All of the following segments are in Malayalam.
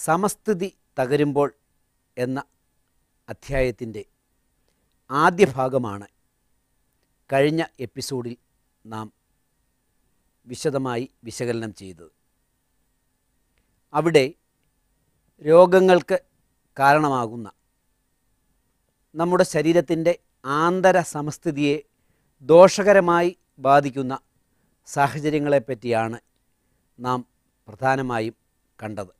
സമസ്ഥിതി തകരുമ്പോൾ എന്ന അധ്യായത്തിൻ്റെ ആദ്യ ഭാഗമാണ് കഴിഞ്ഞ എപ്പിസോഡിൽ നാം വിശദമായി വിശകലനം ചെയ്തത് അവിടെ രോഗങ്ങൾക്ക് കാരണമാകുന്ന നമ്മുടെ ശരീരത്തിൻ്റെ ആന്തര സമസ്ഥിതിയെ ദോഷകരമായി ബാധിക്കുന്ന സാഹചര്യങ്ങളെപ്പറ്റിയാണ് നാം പ്രധാനമായും കണ്ടത്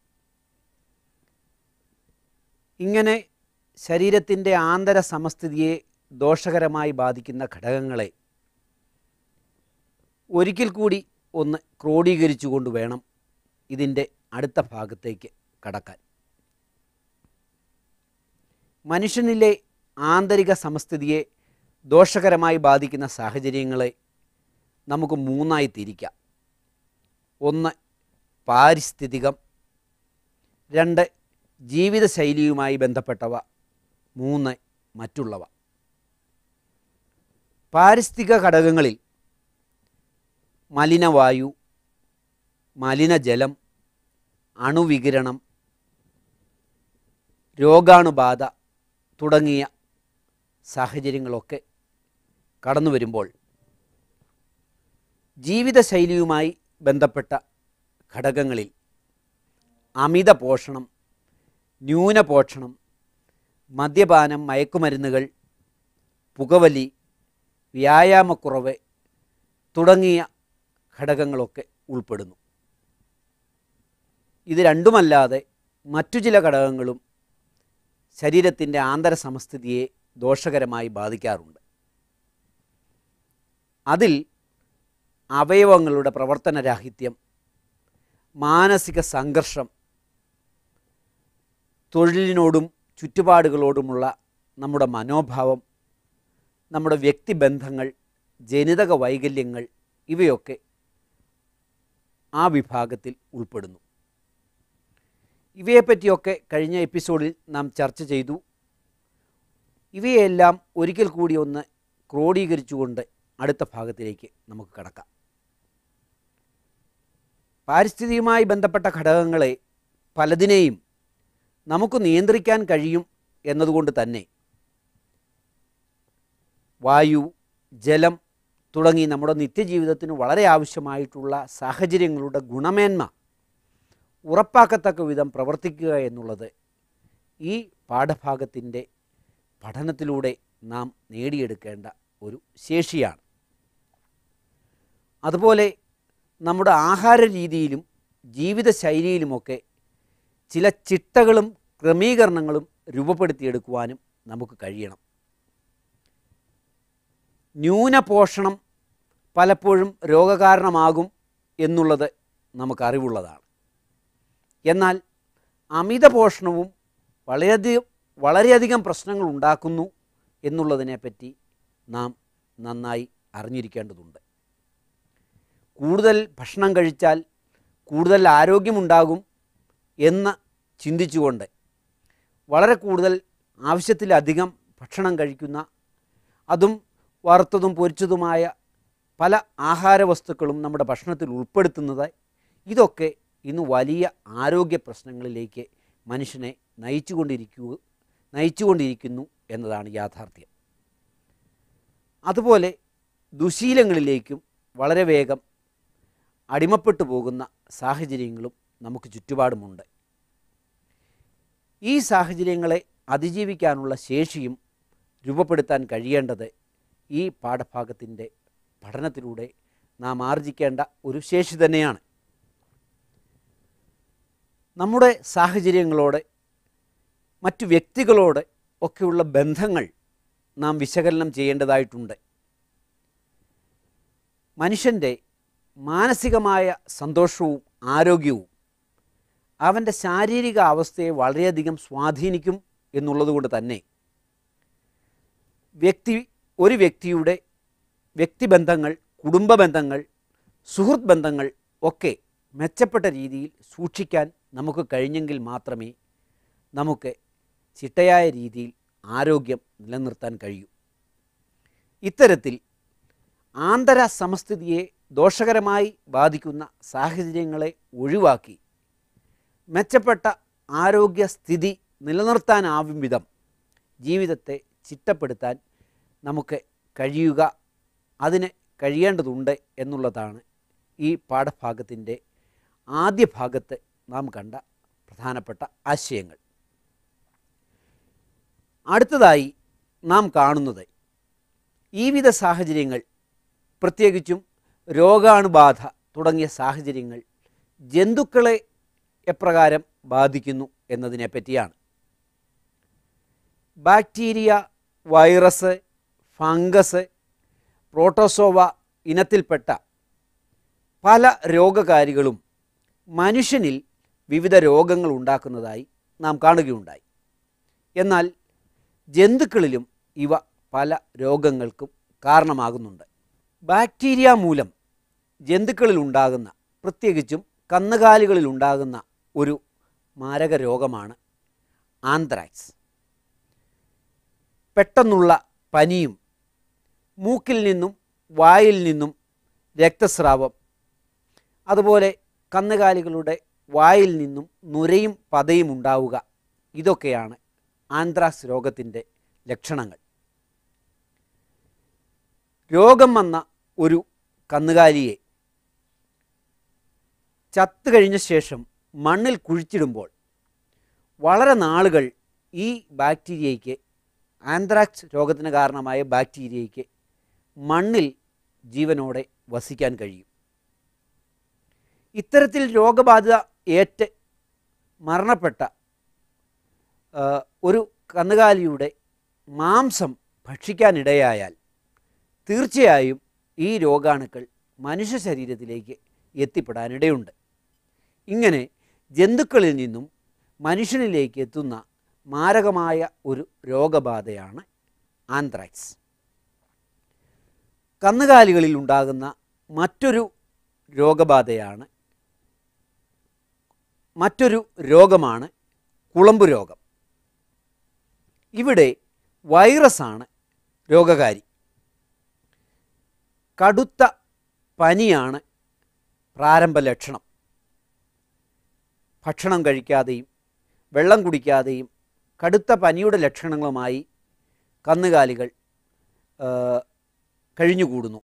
ഇങ്ങനെ ശരീരത്തിൻ്റെ ആന്തര സമസ്ഥിതിയെ ദോഷകരമായി ബാധിക്കുന്ന ഘടകങ്ങളെ ഒരിക്കൽ കൂടി ഒന്ന് ക്രോഡീകരിച്ചുകൊണ്ട് വേണം ഇതിൻ്റെ അടുത്ത ഭാഗത്തേക്ക് കടക്കാൻ മനുഷ്യനിലെ ആന്തരിക സമസ്ഥിതിയെ ദോഷകരമായി ബാധിക്കുന്ന സാഹചര്യങ്ങളെ നമുക്ക് മൂന്നായി തിരിക്കാം ഒന്ന് പാരിസ്ഥിതികം രണ്ട് ജീവിതശൈലിയുമായി ബന്ധപ്പെട്ടവ മൂന്ന് മറ്റുള്ളവ പാരിസ്ഥിതിക ഘടകങ്ങളിൽ മലിനവായു മലിനജലം അണുവികിരണം രോഗാണുബാധ തുടങ്ങിയ സാഹചര്യങ്ങളൊക്കെ കടന്നു വരുമ്പോൾ ജീവിതശൈലിയുമായി ബന്ധപ്പെട്ട ഘടകങ്ങളിൽ അമിത പോഷണം ന്യൂനപോഷണം മദ്യപാനം മയക്കുമരുന്നുകൾ പുകവലി വ്യായാമക്കുറവ് തുടങ്ങിയ ഘടകങ്ങളൊക്കെ ഉൾപ്പെടുന്നു ഇത് രണ്ടുമല്ലാതെ മറ്റു ചില ഘടകങ്ങളും ശരീരത്തിൻ്റെ ആന്തര സമസ്ഥിതിയെ ദോഷകരമായി ബാധിക്കാറുണ്ട് അതിൽ അവയവങ്ങളുടെ പ്രവർത്തനരാഹിത്യം മാനസിക സംഘർഷം തൊഴിലിനോടും ചുറ്റുപാടുകളോടുമുള്ള നമ്മുടെ മനോഭാവം നമ്മുടെ വ്യക്തിബന്ധങ്ങൾ ജനിതക വൈകല്യങ്ങൾ ഇവയൊക്കെ ആ വിഭാഗത്തിൽ ഉൾപ്പെടുന്നു ഇവയെപ്പറ്റിയൊക്കെ കഴിഞ്ഞ എപ്പിസോഡിൽ നാം ചർച്ച ചെയ്തു ഇവയെല്ലാം ഒരിക്കൽ കൂടി ഒന്ന് ക്രോഡീകരിച്ചുകൊണ്ട് അടുത്ത ഭാഗത്തിലേക്ക് നമുക്ക് കടക്കാം പാരിസ്ഥിതിയുമായി ബന്ധപ്പെട്ട ഘടകങ്ങളെ പലതിനെയും നമുക്ക് നിയന്ത്രിക്കാൻ കഴിയും എന്നതുകൊണ്ട് തന്നെ വായു ജലം തുടങ്ങി നമ്മുടെ നിത്യജീവിതത്തിന് വളരെ ആവശ്യമായിട്ടുള്ള സാഹചര്യങ്ങളുടെ ഗുണമേന്മ ഉറപ്പാക്കത്തക്ക വിധം പ്രവർത്തിക്കുക എന്നുള്ളത് ഈ പാഠഭാഗത്തിൻ്റെ പഠനത്തിലൂടെ നാം നേടിയെടുക്കേണ്ട ഒരു ശേഷിയാണ് അതുപോലെ നമ്മുടെ ആഹാര രീതിയിലും ജീവിതശൈലിയിലുമൊക്കെ ചില ചിട്ടകളും ക്രമീകരണങ്ങളും രൂപപ്പെടുത്തിയെടുക്കുവാനും നമുക്ക് കഴിയണം ന്യൂനപോഷണം പലപ്പോഴും രോഗകാരണമാകും എന്നുള്ളത് നമുക്കറിവുള്ളതാണ് എന്നാൽ അമിത പോഷണവും വളരെയധികം വളരെയധികം പ്രശ്നങ്ങൾ ഉണ്ടാക്കുന്നു എന്നുള്ളതിനെപ്പറ്റി നാം നന്നായി അറിഞ്ഞിരിക്കേണ്ടതുണ്ട് കൂടുതൽ ഭക്ഷണം കഴിച്ചാൽ കൂടുതൽ ആരോഗ്യമുണ്ടാകും എന്ന് ചിന്തിച്ചുകൊണ്ട് വളരെ കൂടുതൽ ആവശ്യത്തിലധികം ഭക്ഷണം കഴിക്കുന്ന അതും വറുത്തതും പൊരിച്ചതുമായ പല ആഹാര വസ്തുക്കളും നമ്മുടെ ഭക്ഷണത്തിൽ ഉൾപ്പെടുത്തുന്നത് ഇതൊക്കെ ഇന്ന് വലിയ ആരോഗ്യ പ്രശ്നങ്ങളിലേക്ക് മനുഷ്യനെ നയിച്ചുകൊണ്ടിരിക്കുക നയിച്ചുകൊണ്ടിരിക്കുന്നു എന്നതാണ് യാഥാർത്ഥ്യം അതുപോലെ ദുശീലങ്ങളിലേക്കും വളരെ വേഗം അടിമപ്പെട്ടു പോകുന്ന സാഹചര്യങ്ങളും നമുക്ക് ചുറ്റുപാടുമുണ്ട് ഈ സാഹചര്യങ്ങളെ അതിജീവിക്കാനുള്ള ശേഷിയും രൂപപ്പെടുത്താൻ കഴിയേണ്ടത് ഈ പാഠഭാഗത്തിൻ്റെ പഠനത്തിലൂടെ നാം ആർജിക്കേണ്ട ഒരു ശേഷി തന്നെയാണ് നമ്മുടെ സാഹചര്യങ്ങളോട് മറ്റു വ്യക്തികളോട് ഒക്കെയുള്ള ബന്ധങ്ങൾ നാം വിശകലനം ചെയ്യേണ്ടതായിട്ടുണ്ട് മനുഷ്യൻ്റെ മാനസികമായ സന്തോഷവും ആരോഗ്യവും അവൻ്റെ ശാരീരിക അവസ്ഥയെ വളരെയധികം സ്വാധീനിക്കും എന്നുള്ളതുകൊണ്ട് തന്നെ വ്യക്തി ഒരു വ്യക്തിയുടെ വ്യക്തിബന്ധങ്ങൾ കുടുംബ ബന്ധങ്ങൾ സുഹൃത്ത് ബന്ധങ്ങൾ ഒക്കെ മെച്ചപ്പെട്ട രീതിയിൽ സൂക്ഷിക്കാൻ നമുക്ക് കഴിഞ്ഞെങ്കിൽ മാത്രമേ നമുക്ക് ചിട്ടയായ രീതിയിൽ ആരോഗ്യം നിലനിർത്താൻ കഴിയൂ ഇത്തരത്തിൽ ആന്തര സമസ്ഥിതിയെ ദോഷകരമായി ബാധിക്കുന്ന സാഹചര്യങ്ങളെ ഒഴിവാക്കി മെച്ചപ്പെട്ട ആരോഗ്യസ്ഥിതി നിലനിർത്താനാവും വിധം ജീവിതത്തെ ചിട്ടപ്പെടുത്താൻ നമുക്ക് കഴിയുക അതിന് കഴിയേണ്ടതുണ്ട് എന്നുള്ളതാണ് ഈ പാഠഭാഗത്തിൻ്റെ ആദ്യ ഭാഗത്ത് നാം കണ്ട പ്രധാനപ്പെട്ട ആശയങ്ങൾ അടുത്തതായി നാം കാണുന്നത് ഈ വിധ സാഹചര്യങ്ങൾ പ്രത്യേകിച്ചും രോഗാണുബാധ തുടങ്ങിയ സാഹചര്യങ്ങൾ ജന്തുക്കളെ എപ്രകാരം ബാധിക്കുന്നു എന്നതിനെ പറ്റിയാണ് ബാക്ടീരിയ വൈറസ് ഫംഗസ് പ്രോട്ടോസോവ ഇനത്തിൽപ്പെട്ട പല രോഗകാരികളും മനുഷ്യനിൽ വിവിധ രോഗങ്ങൾ ഉണ്ടാക്കുന്നതായി നാം കാണുകയുണ്ടായി എന്നാൽ ജന്തുക്കളിലും ഇവ പല രോഗങ്ങൾക്കും കാരണമാകുന്നുണ്ട് ബാക്ടീരിയ മൂലം ജന്തുക്കളിൽ ഉണ്ടാകുന്ന പ്രത്യേകിച്ചും കന്നുകാലികളിൽ ഉണ്ടാകുന്ന ഒരു മാരക രോഗമാണ് ആന്ത്രാക്സ് പെട്ടെന്നുള്ള പനിയും മൂക്കിൽ നിന്നും വായിൽ നിന്നും രക്തസ്രാവം അതുപോലെ കന്നുകാലികളുടെ വായിൽ നിന്നും നുരയും പതയും ഉണ്ടാവുക ഇതൊക്കെയാണ് ആന്ത്രാക്സ് രോഗത്തിൻ്റെ ലക്ഷണങ്ങൾ രോഗം വന്ന ഒരു കന്നുകാലിയെ ചത്തു കഴിഞ്ഞ ശേഷം മണ്ണിൽ കുഴിച്ചിടുമ്പോൾ വളരെ നാളുകൾ ഈ ബാക്ടീരിയയ്ക്ക് ആന്ത്രാക്സ് രോഗത്തിന് കാരണമായ ബാക്ടീരിയയ്ക്ക് മണ്ണിൽ ജീവനോടെ വസിക്കാൻ കഴിയും ഇത്തരത്തിൽ രോഗബാധിത ഏറ്റ് മരണപ്പെട്ട ആ, ഒരു കന്നുകാലിയുടെ മാംസം ഭക്ഷിക്കാനിടയായാൽ തീർച്ചയായും ഈ രോഗാണുക്കൾ മനുഷ്യ ശരീരത്തിലേക്ക് എത്തിപ്പെടാനിടയുണ്ട് ഇങ്ങനെ ജന്തുക്കളിൽ നിന്നും മനുഷ്യനിലേക്ക് എത്തുന്ന മാരകമായ ഒരു രോഗബാധയാണ് ആന്ത്രാക്സ് കന്നുകാലികളിൽ ഉണ്ടാകുന്ന മറ്റൊരു രോഗബാധയാണ് മറ്റൊരു രോഗമാണ് കുളമ്പ് രോഗം ഇവിടെ വൈറസാണ് രോഗകാരി കടുത്ത പനിയാണ് പ്രാരംഭ ലക്ഷണം ഭക്ഷണം കഴിക്കാതെയും വെള്ളം കുടിക്കാതെയും കടുത്ത പനിയുടെ ലക്ഷണങ്ങളുമായി കന്നുകാലികൾ ആ, കഴിഞ്ഞുകൂടുന്നു